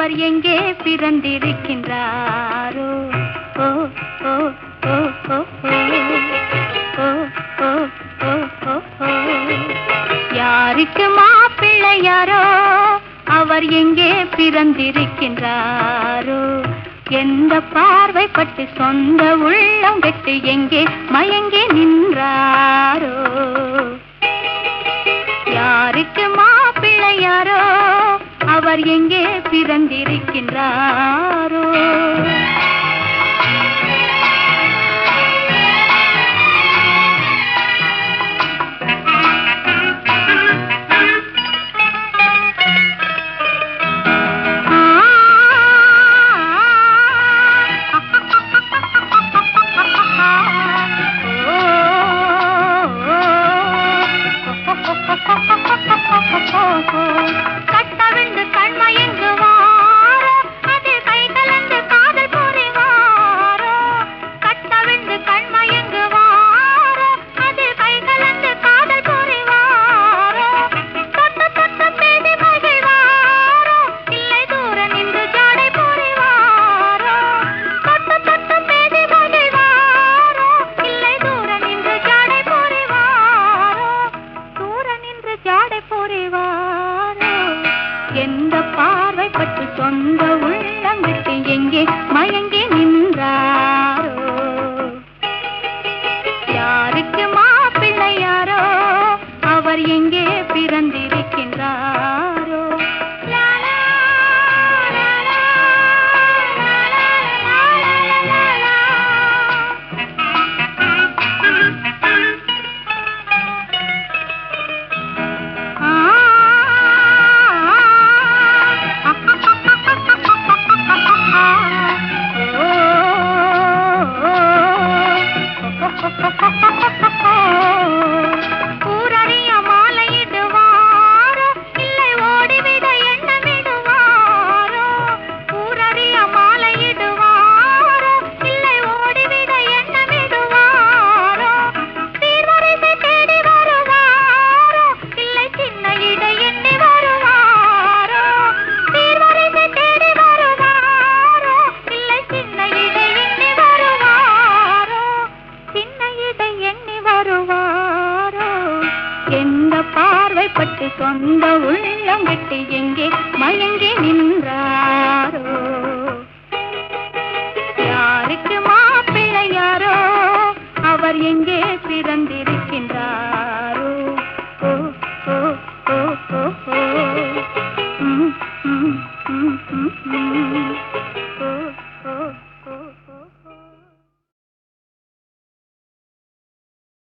அவர் எங்கே பிறந்திருக்கின்றாரோ ஓ ஓ ஓ ஓ ஓ ஓ ஓ ஓ ஓ ஓ யாருக்கு மாப்பிள்ளை யாரோ அவர் எங்கே பிறந்திருக்கின்றாரோ எந்த பார்வைப்பட்டு சொந்த உள்ளம் விட்டு எங்கே மயங்கி நின்றாரோ யாருக்கு மாப்பிள்ளை யாரோ அவர் எங்கே பிறந்திருக்கின்றாரோ கட்டவிழ்ந்து கண்மயங்கு வாரோ அது கை கலந்து காதல் புரிவாரோ கட்டவிழ்ந்து கண்மயங்கு வாரோ அது கை கலந்து காதல் புரிவாரோ தொட்டு தொட்டு பேசி மகிழ்வாரோ இல்லை தூர நின்று ஜாடை புரிவாரோ தொட்டு தொட்டு பேசி மகிழ்வாரோ இல்லை தூர நின்று ஜாடை புரிவாரோ தூர நின்று ஜாடை புரிவாரோ எந்த பார்வைப்பட்டு சொந்த உள்ளம் விட்டு எங்கே மயங்கி நின்றாரோ யாருக்கு மாப்பிள்ளை யாரோ அவர் எங்கே பிறந்திருக்கின்றாரோ லா, லா, லா, லா, லா, லா, லா, லா, லா, லா. ஊரறிய மாலையிடுவாரோ இல்லை ஓடிவிட எண்ணமிடுவாரோ ஊரறிய மாலையிடுவாரோ இல்லை ஓடிவிட எண்ணமிடுவாரோ சீர்வரிசை தேடி வருவாரோ இல்லை சின்ன இடை எண்ணி வருவாரோ சீர்வரிசை தேடி வருவாரோ இல்லை சின்ன இடை எண்ணி வருவாரோ சின்ன இடை எண்ணி வருவாரோ எந்த பார்வைப்பட்டு சொந்த உள்ளம் விட்டு எங்கே மயங்கி நின்றாரோ யாருக்கு மாப்பிள்ளை யாரோ அவர் எங்கே பிறந்திருக்கின்றாரோ ஓ ஓ ஓ ஓ ஓ ம், ம், ம், ம், ம். ஓ ஓ